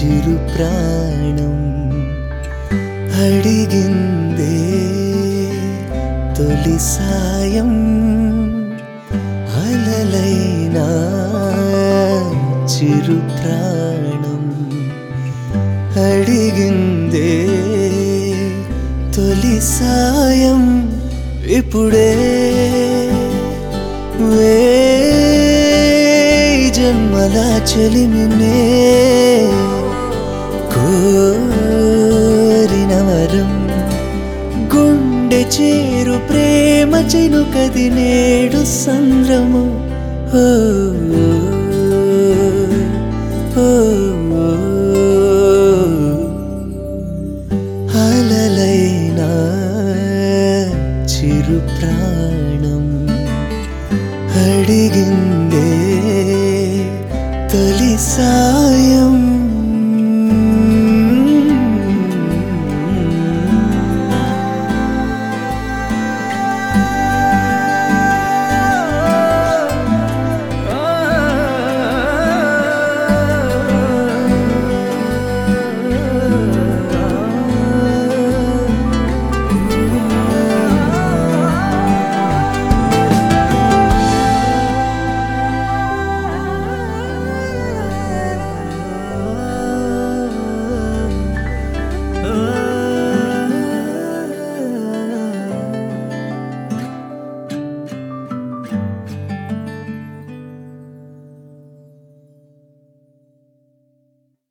చిరు ప్రాణం అడిగిందే తొలి సాయం అలలైనా చిరు ప్రాణం అడిగిందే తొలి సాయం ఇప్పుడే వే జన్మల చెలిమినే కోరిన వరం గుండె చేరు ప్రేమ చినుకది నేడు సంద్రము ఓ, ఓ, ఓ, ఓ.